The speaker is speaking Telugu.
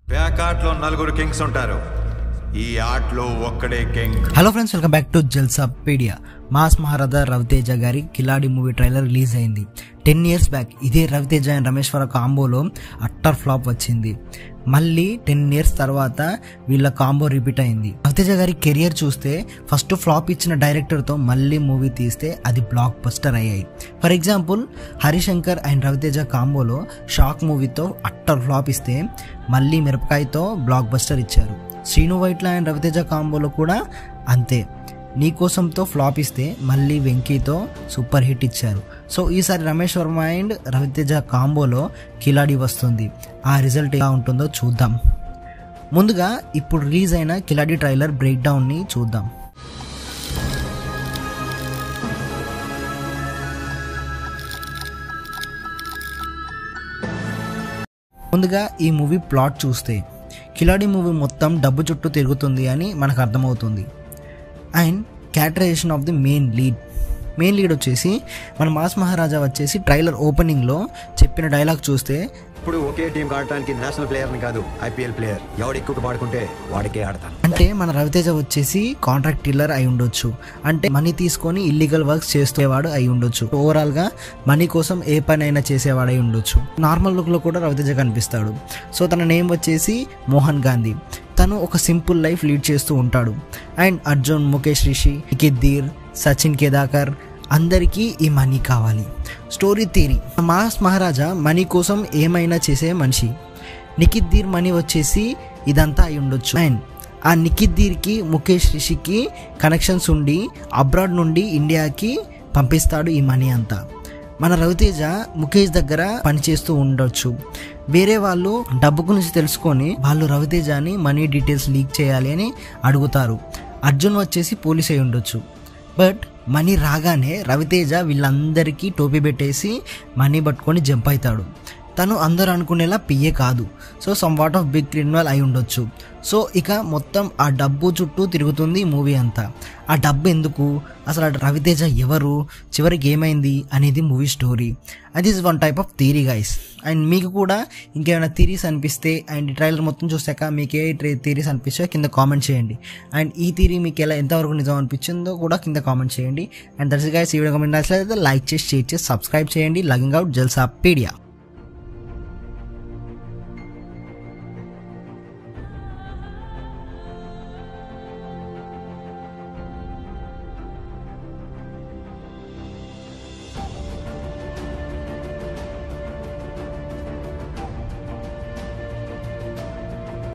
బ్యాక్ ఆర్ట్లో నలుగురు కింగ్స్ ఉంటారు ఈ ఆటలో ఒక్కడే king hello friends welcome back to Jalsapedia mass Maharaja Raviteja గారి కిలాడి మూవీ ట్రైలర్ రిలీజ్ అయింది టెన్ ఇయర్స్ బ్యాక్ ఇదే రవితేజ అండ్ రమేశ్వర కాంబోలో అట్టర్ ఫ్లాప్ వచ్చింది మళ్ళీ టెన్ ఇయర్స్ తర్వాత వీళ్ళ కాంబో రిపీట్ అయింది రవితేజ గారి కెరియర్ చూస్తే ఫస్ట్ ఫ్లాప్ ఇచ్చిన డైరెక్టర్తో మళ్ళీ మూవీ తీస్తే అది బ్లాక్ బస్టర్ అయ్యాయి for example Harishankar and Raviteja కాంబోలో షాక్ మూవీతో అట్టర్ ఫ్లాప్ ఇస్తే మళ్ళీ మిరపకాయతో బ్లాక్ బస్టర్ ఇచ్చారు శ్రీను వైట్ల అండ్ రవితేజ కాంబోలో కూడా అంతే నీకోసంతో ఫ్లాప్ ఇస్తే మళ్ళీ వెంకీతో సూపర్ హిట్ ఇచ్చారు సో ఈసారి రమేష్ వర్మ అండ్ రవితేజ కాంబోలో కిలాడి వస్తుంది ఆ రిజల్ట్ ఎలా ఉంటుందో చూద్దాం ముందుగా ఇప్పుడు రిలీజ్ అయిన కిలాడి ట్రైలర్ బ్రేక్ డౌన్ని చూద్దాం ముందుగా ఈ మూవీ ప్లాట్ చూస్తే కిలాడి మూవీ మొత్తం డబ్బు చుట్టూ తిరుగుతుంది అని మనకు అర్థమవుతుంది and characterisation of the main lead main lead వచ్చేసి మన మాస్ మహారాజా వచ్చేసి ట్రైలర్ ఓపెనింగ్లో చెప్పిన డైలాగ్ చూస్తే ఇప్పుడు ఒకే టీం ఆడటానికి నేషనల్ ప్లేయర్ని కాదు ఐపీఎల్ ప్లేయర్ ఎవడు ఎక్కువ పాడుకుంటే వాడికే ఆడతాను అంటే మన రవితేజ వచ్చేసి కాంట్రాక్ట్ కిల్లర్ అయి ఉండొచ్చు అంటే మనీ తీసుకొని ఇల్లీగల్ వర్క్స్ చేసేవాడు అయి ఉండొచ్చు ఓవరాల్ గా మనీ కోసం ఏ పని అయినా చేసేవాడు అయి ఉండొచ్చు నార్మల్ లుక్ లో కూడా రవితేజ కనిపిస్తాడు సో తన నేమ్ వచ్చేసి మోహన్ గాంధీ తను ఒక సింపుల్ లైఫ్ లీడ్ చేస్తూ ఉంటాడు అండ్ అర్జున్ ముఖేష్ రిషి కిద్దీర్ సచిన్ కేదాకర్ అందరికీ ఈ మనీ కావాలి story theory mass Maharaja money కోసం ఏమైనా చేసే మనిషి నిఖిత్ దీర్ మనీ వచ్చేసి ఇదంతా అయి ఉండొచ్చు అండ్ ఆ నిఖిత్ దీర్కి ముఖేష్ రిషికి కనెక్షన్స్ ఉండి అబ్రాడ్ నుండి ఇండియాకి పంపిస్తాడు ఈ మనీ అంతా మన రవితేజ ముఖేష్ దగ్గర పనిచేస్తూ ఉండొచ్చు వేరే వాళ్ళు డబ్బు గురించి తెలుసుకొని వాళ్ళు రవితేజని మనీ డీటెయిల్స్ లీక్ చేయాలి అని అడుగుతారు అర్జున్ వచ్చేసి పోలీస్ అయి ఉండొచ్చు బట్ మనీ రాగానే రవితేజ వీళ్ళందరికీ టోపీ పెట్టేసి మనీ పట్టుకొని జంప్ అవుతాడు తను అందరూ అనుకునేలా పిఏ కాదు so somewhat of big criminal అయి ఉండొచ్చు సో ఇక మొత్తం ఆ డబ్బు చుట్టూ తిరుగుతుంది ఈ మూవీ అంతా ఆ డబ్బు ఎందుకు అసలు ఆ రవితేజ ఎవరు చివరికి ఏమైంది అనేది మూవీ స్టోరీ అది is one type of theory guys and మీకు కూడా ఇంకేమైనా థీరీస్ అనిపిస్తే అండ్ ఈ ట్రైలర్ మొత్తం చూసాక మీకు ఏ థీరీస్ అనిపిస్తే కింద కామెంట్ చేయండి అండ్ ఈ థీరీ మీకు ఎలా ఎంతవరకు నిజం అనిపించిందో కూడా కింద కామెంట్ చేయండి అండ్ దట్స్ గైస్ ఈ వీడియో కామెంట్ నచ్చినట్లయితే లైక్ చేసి షేర్ చేసి సబ్స్క్రైబ్ చేయండి లగింగ్ అవుట్ జల్సా పీడియా